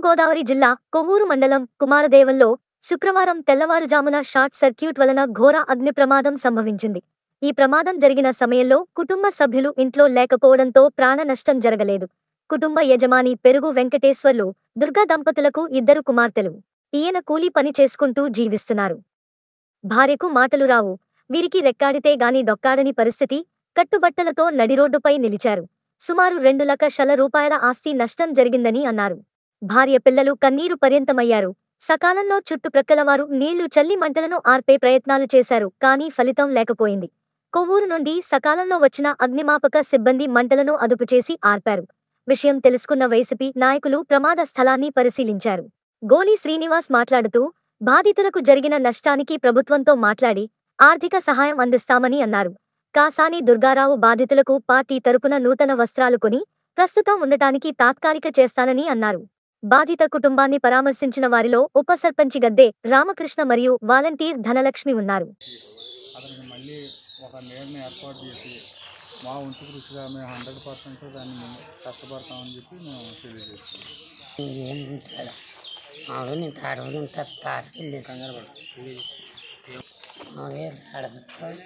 తూర్పుగోదావరి జిల్లా కొవ్వూరు మండలం కుమారదేవంలో శుక్రవారం తెల్లవారుజామున షార్ట్ సర్క్యూట్ వలన ఘోర అగ్ని ప్రమాదం సంభవించింది ఈ ప్రమాదం జరిగిన సమయంలో కుటుంబ సభ్యులు ఇంట్లో లేకపోవడంతో ప్రాణ నష్టం జరగలేదు కుటుంబ యజమాని పెరుగు వెంకటేశ్వర్లు దుర్గా దంపతులకు ఇద్దరు కుమార్తెలు ఈయన కూలీ పని చేసుకుంటూ జీవిస్తున్నారు భార్యకు మాటలు రావు వీరికి రెక్కాడితే గాని డొక్కాడని పరిస్థితి కట్టుబట్టలతో నడిరోడ్డుపై నిలిచారు సుమారు రెండు లక్షల రూపాయల ఆస్తి నష్టం జరిగిందని అన్నారు భార్య పిల్లలు కన్నీరు పర్యంతమయ్యారు సకాలంలో చుట్టుప్రక్కల వారు నీళ్లు చల్లి మంటలను ఆర్పే ప్రయత్నాలు చేశారు కానీ ఫలితం లేకపోయింది కొవ్వూరు నుండి సకాలంలో వచ్చిన అగ్నిమాపక సిబ్బంది మంటలను అదుపు చేసి ఆర్పారు విషయం తెలుసుకున్న వైసీపీ నాయకులు ప్రమాద స్థలాన్ని పరిశీలించారు గోని శ్రీనివాస్ మాట్లాడుతూ బాధితులకు జరిగిన నష్టానికి ప్రభుత్వంతో మాట్లాడి ఆర్థిక సహాయం అందిస్తామని అన్నారు కాసాని దుర్గారావు బాధితులకు పార్టీ తరపున నూతన వస్త్రాలు కొని ప్రస్తుతం ఉండటానికి తాత్కాలిక చేస్తానని అన్నారు బాధిత కుటుంబాన్ని పరామర్శించిన వారిలో ఉప సర్పంచి గద్దే రామకృష్ణ మరియు వాలంటీర్ ధనలక్ష్మి ఉన్నారు అతనికి మళ్ళీ ఒక నీరుని ఏర్పాటు చేసి మా వంతు కృషిగా మేము హండ్రెడ్ పర్సెంట్ దాన్ని మేము కష్టపడతామని చెప్పి మేము తెలియజేస్తున్నాం ఏం ఉంచాలి మామూలు నేను తాడవని ఉంటా తాడకెళ్ళి కంగారు పడు మామూలుగా తాడబెట్టుకోవాలి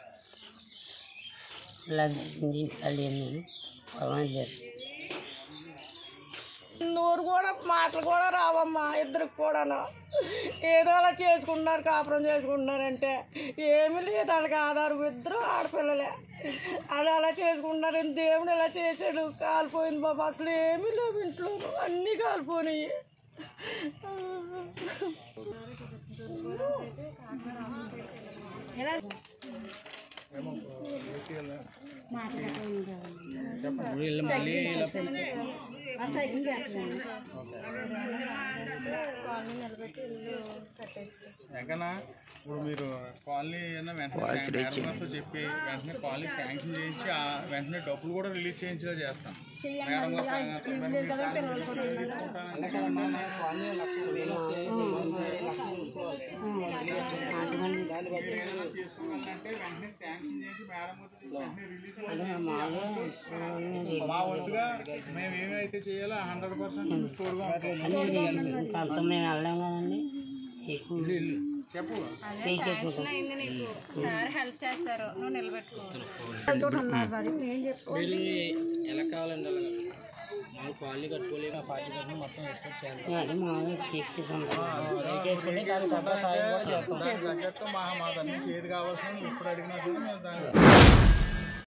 ఇలా జరిగింది ఇంటికాళ్ళు నేను పర్వాలేదు నోరు కూడా మాటలు కూడా రావమ్మా ఇద్దరికి కూడాను ఏదో అలా చేసుకుంటున్నారు కాపురం చేసుకుంటున్నారంటే ఏమీ లేదు వాళ్ళకి ఆధారం ఇద్దరు ఆడపిల్లలే అది అలా చేసుకుంటున్నారు ఇంత దేవుడు ఇలా చేసాడు కాలిపోయింది బాబా అసలు ఏమీ లేవు ఇంట్లో అన్నీ కాలిపోయినాయి ఎక్కనా ఇప్పుడు మీరు కాలనీ ఏమన్నా వెంటనే మేడంతో చెప్పి వెంటనే కాలనీ శాంక్షన్ చేయించి ఆ వెంటనే డబ్బులు కూడా రిలీజ్ చేయించేలా చేస్తాం మేడం గారు సంగతి మరి మీరు దాన్ని కూడా తీసుకుంటానంటే మీరు ఏదైనా చేసుకోవాలంటే వెంటనే శాంక్షన్ చేసి మేడం గారితో వెంటనే రిలీజ్ మా వంతుగా మేము ఏమైతే చేయాలో హండ్రెడ్ పర్సెంట్ తోడుగా ఉంటాం అంత మేము వెళ్ళాం కదండి ఎక్కువ చెప్పు మీరు ఎలా కావాలండి అలాగా మాకు కాలనీ కట్టుకోలేము ఆ పార్టీ కట్టుకుని మొత్తం ఎక్స్పెక్ట్ చేయాలి అది మామూలుగా తీసుకుంటాం వేసుకుని దానికి తగ్గ సాయం కూడా చేస్తాం దానికి తగ్గట్టు మా మా దాన్ని ఏది కావాల్సిన ఇప్పుడు అడిగినా కూడా మేము దాన్ని